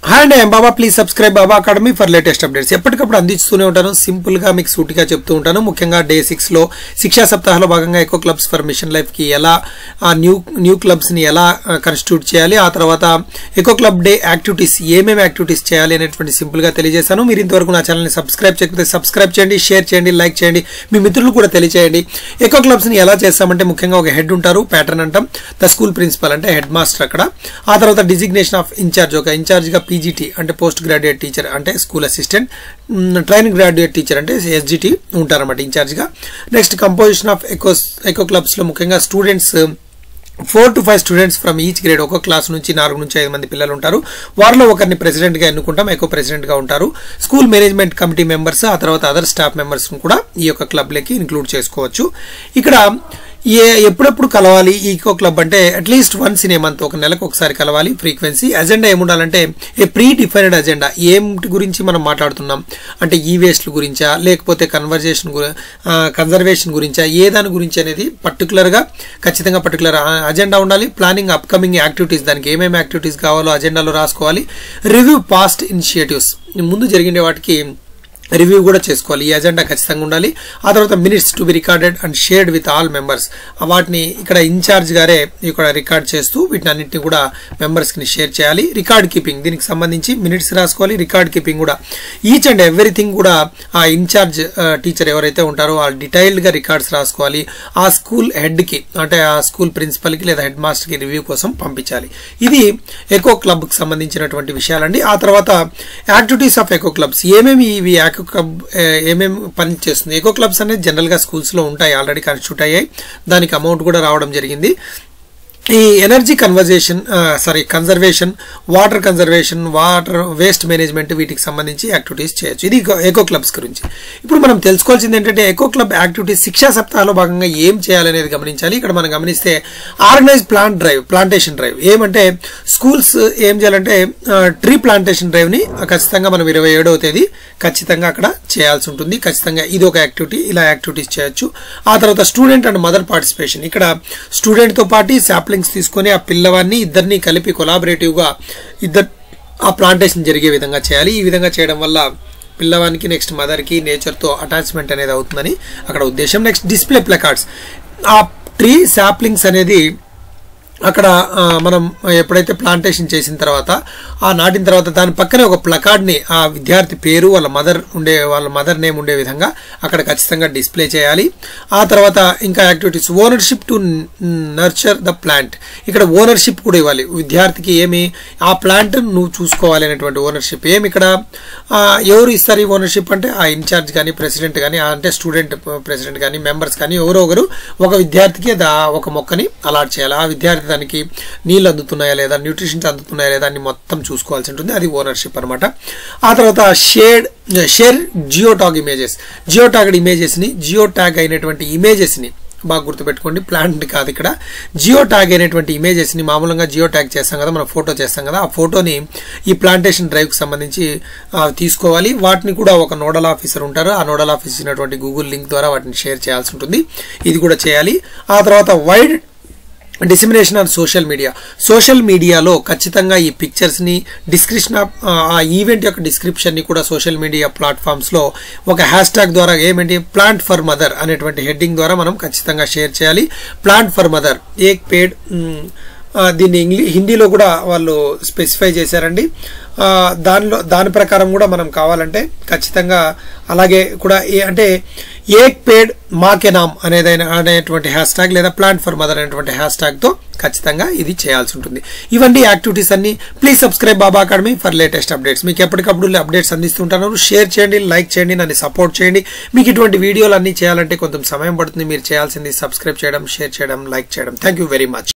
hi అండి Baba please subscribe Baba academy for latest updates ఎప్పటికప్పుడు అందిస్తూనే ఉంటాను సింపుల్ గా మీకు సూటిగా చెప్తూ ఉంటాను ముఖ్యంగా డే సిక్స్ లో శిక్షా సప్తాహంలో భాగంగా eco clubs for mission life కి ఎలా ఆ న్యూ న్యూ క్లబ్స్ ని ఎలా కన్స్టిట్యూట్ చేయాలి ఆ తర్వాత ఎకో క్లబ్ డే యాక్టివిటీస్ ఏమేమి యాక్టివిటీస్ చేయాలి అనేటువంటి సింపుల్ గా తెలియజేశాను మీరు ఇంతవరకు నా ఛానల్ ని సబ్స్క్రైబ్ చేయకపోతే సబ్స్క్రైబ్ చేయండి షేర్ చేయండి లైక్ చేయండి మీ మిత్రులు కూడా తెలియచేయండి ఎకో క్లబ్స్ ని ఎలా చేస్తామంటే ముఖ్యంగా ఒక హెడ్ ఉంటారు ప్యాటర్న్ అంటాం ద స్కూల్ ప్రిన్సిపల్ అంటే హెడ్ మాస్టర్ అక్కడ ఆ తర్వాత డిజిగ్నేషన్ ఆఫ్ ఇన్ఛార్జ్ ఒక ఇన్ఛార్జ్ గా పీజీటీ అంటే పోస్ట్ గ్రాడ్యుయేట్ టీచర్ అంటే school assistant training graduate teacher అంటే ఎస్జిటి ఉంటారన్నమాట ఇన్ఛార్జ్ గా next composition of eco eco clubs లో ముఖ్యంగా students four to five students from each grade ఒక క్లాస్ నుంచి నాలుగు నుంచి ఐదు మంది పిల్లలు ఉంటారు వారిలో ఒకరిని ప్రెసిడెంట్ గా ఎన్నుకుంటాం ఎక్కువ ప్రెసిడెంట్ గా ఉంటారు స్కూల్ మేనేజ్మెంట్ కమిటీ మెంబర్స్ ఆ తర్వాత అదర్ స్టాఫ్ మెంబర్స్ కూడా ఈ యొక్క క్లబ్ లకి ఇన్క్లూడ్ చేసుకోవచ్చు ఇక్కడ ఏ ఎప్పుడెప్పుడు కలవాలి ఈకో క్లబ్ అంటే at least once in a month ఒక నెలకు ఒకసారి కలవాలి ఫ్రీక్వెన్సీ అజెండా ఏముండాలంటే ఏ ప్రీ డిఫైన్డ్ అజెండా ఏమిటి గురించి మనం మాట్లాడుతున్నాం అంటే ఈ వేస్ట్ల గురించా లేకపోతే కన్వర్జేషన్ కన్జర్వేషన్ గురించా ఏ దాని గురించి అనేది పర్టికులర్గా ఖచ్చితంగా పర్టికులర్ అజెండా ఉండాలి ప్లానింగ్ అప్కమింగ్ యాక్టివిటీస్ దానికి ఏమేమి యాక్టివిటీస్ కావాలో అజెండాలో రాసుకోవాలి రివ్యూ పాస్ట్ ఇనిషియేటివ్స్ ముందు జరిగిన వాటికి రివ్యూ కూడా చేసుకోవాలి ఈ అజెండా ఖచ్చితంగా ఉండాలి ఆ తర్వాత minutes to be recorded and shared with all members వాటిని ఇక్కడ ఇన్ఛార్జ్ గారే ఇక్కడ రికార్డ్ చేస్తూ వీటిని అన్నింటినీ కూడా మెంబర్స్ కి షేర్ చేయాలి రికార్డ్ కీపింగ్ దీనికి సంబంధించి మినిట్స్ రాసుకోవాలి రికార్డ్ కీపింగ్ కూడా ఈచ్ అండ్ ఎవ్రీథింగ్ కూడా ఆ ఇన్ఛార్జ్ టీచర్ ఎవరైతే ఉంటారో ఆ డీటెయిల్డ్ గా రికార్డ్స్ రాసుకోవాలి ఆ స్కూల్ హెడ్ కి అంటే ఆ స్కూల్ ప్రిన్సిపల్ కి లేదా హెడ్ మాస్టర్ కి రివ్యూ కోసం పంపించాలి ఇది ఎకో క్లబ్ కి సంబంధించినటువంటి విషయాలండి ఆ తర్వాత యాక్టివిటీస్ ఆఫ్ ఎకో క్లబ్స్ ఏమేమి ఇవి ఎకో క్లబ్ ఏమేమి పని చేస్తుంది ఎకో క్లబ్స్ అనేది జనరల్ గా స్కూల్స్ లో ఉంటాయి ఆల్రెడీ కాన్స్టిట్యూట్ అయ్యాయి దానికి అమౌంట్ కూడా రావడం జరిగింది ఈ energy conversation sorry conservation water conservation water waste management వీటికి సంబంధించి యాక్టివిటీస్ చేయొచ్చు ఇది ఎకో క్లబ్స్ గురించి ఇప్పుడు మనం తెలుసుకోవాల్సింది ఏంటంటే ఎకో క్లబ్ యాక్టివిటీస్ శిక్షా సప్తాహంలో భాగంగా ఏం చేయాలనేది గమనించాలి ఇక్కడ మనం గమనిస్తే organise plant drive plantation drive ఏమంటే స్కూల్స్ ఏం చేయాలంటే ట్రీ ప్లాంటేషన్ డ్రైవ్ ని ఖచ్చితంగా మనం ఇరవై ఏడవ తేదీ ఖచ్చితంగా అక్కడ చేయాల్సి ఉంటుంది ఖచ్చితంగా ఇది ఒక యాక్టివిటీ ఇలా యాక్టివిటీస్ చేయొచ్చు ఆ తర్వాత స్టూడెంట్ అండ్ మదర్ పార్టిసిపేషన్ ఇక్కడ స్టూడెంట్ తో పాటు శాప్లింగ్స్ తీసుకొని ఆ పిల్లవాడిని ఇద్దరిని కలిపి కొలాబరేటివ్ గా ఇద్దరు ఆ ప్లాంటేషన్ జరిగే విధంగా చేయాలి ఈ విధంగా చేయడం వల్ల పిల్లవానికి నెక్స్ట్ మదర్కి నేచర్తో అటాచ్మెంట్ అనేది అవుతుందని అక్కడ ఉద్దేశం నెక్స్ట్ డిస్ప్లే ప్లకార్డ్స్ ఆ ట్రీ శాప్లింగ్స్ అనేది అక్కడ మనం ఎప్పుడైతే ప్లాంటేషన్ చేసిన తర్వాత ఆ నాటిన తర్వాత దాని పక్కనే ఒక ప్లకార్డ్ని ఆ విద్యార్థి పేరు వాళ్ళ మదర్ ఉండే వాళ్ళ మదర్ నేమ్ ఉండే విధంగా అక్కడ ఖచ్చితంగా డిస్ప్లే చేయాలి ఆ తర్వాత ఇంకా activities ownership to nurture the plant ఇక్కడ ఓనర్షిప్ కూడా ఇవ్వాలి విద్యార్థికి ఏమి ఆ ప్లాంట్ నువ్వు చూసుకోవాలి అనేటువంటి ఓనర్షిప్ ఏమి ఇక్కడ ఎవరు ఇస్తారు ఈ ఓనర్షిప్ అంటే ఆ ఇన్ఛార్జ్ కానీ ప్రెసిడెంట్ కానీ అంటే స్టూడెంట్ ప్రెసిడెంట్ కానీ మెంబర్స్ కానీ ఎవరో ఒకరు ఒక విద్యార్థికి ఒక మొక్కని అలాట్ చేయాలి ఆ విద్యార్థి దానికి నీళ్ళు అందుతున్నాయా లేదా న్యూట్రిషన్స్ అందుతున్నాయా లేదా అని మొత్తం చూసుకోవాల్సి ఉంటుంది అది ఓనర్షిప్ అనమాట ఆ తర్వాత shade share geo tag images geo tagged ఇమేజెస్ని జియో ట్యాగ్ అయినటువంటి ఇమేజెస్ని బాగా గుర్తుపెట్టుకోండి ప్లాంట్ కాదు ఇక్కడ జియో ట్యాగ్ అయినటువంటి ఇమేజెస్ని మామూలుగా జియో ట్యాగ్ చేస్తాం కదా మనం ఫోటో చేస్తాం కదా ఆ ఫోటోని ఈ ప్లాంటేషన్ డ్రైవ్కి సంబంధించి తీసుకోవాలి వాటిని కూడా ఒక నోడల్ ఆఫీసర్ ఉంటారు ఆ నోడల్ ఆఫీస్ ఇచ్చినటువంటి గూగుల్ లింక్ ద్వారా వాటిని షేర్ చేయాల్సి ఉంటుంది ఇది కూడా చేయాలి ఆ తర్వాత wide dissemination on social media social మీడియాలో ఖచ్చితంగా ఈ పిక్చర్స్ని డిస్క్రిప్షన్ ఆ ఈవెంట్ యొక్క డిస్క్రిప్షన్ని కూడా సోషల్ మీడియా ప్లాట్ఫామ్స్లో ఒక హ్యాష్ ట్యాగ్ ద్వారా ఏమిటి ప్లాంట్ ఫర్ మదర్ అనేటువంటి హెడ్డింగ్ ద్వారా మనం ఖచ్చితంగా షేర్ చేయాలి plant for mother Ek Ped దీన్ని ఇంగ్లీ హిందీలో కూడా వాళ్ళు స్పెసిఫై చేశారండి దానిలో దాని ప్రకారం కూడా మనం కావాలంటే ఖచ్చితంగా అలాగే కూడా అంటే ఏక్ పేడ్ మాకే నామ్ అనేదైనా అనేటువంటి హ్యాష్ ట్యాగ్ లేదా ప్లాంట్ ఫర్ మదర్ అనేటువంటి హ్యాష్ ట్యాగ్తో ఖచ్చితంగా ఇది చేయాల్సి ఉంటుంది ఇవన్నీ యాక్టివిటీస్ అన్ని please subscribe Baba academy for latest updates మీకు ఎప్పటికప్పుడు అప్డేట్స్ అందిస్తుంటాను షేర్ చేయండి లైక్ చేయండి నన్ను సపోర్ట్ చేయండి మీకు ఇటువంటి వీడియోలు అన్ని చేయాలంటే కొంచెం సమయం పడుతుంది మీరు చేయాల్సింది సబ్స్క్రైబ్ చేయడం షేర్ చేయడం లైక్ చేయడం థ్యాంక్ వెరీ మచ్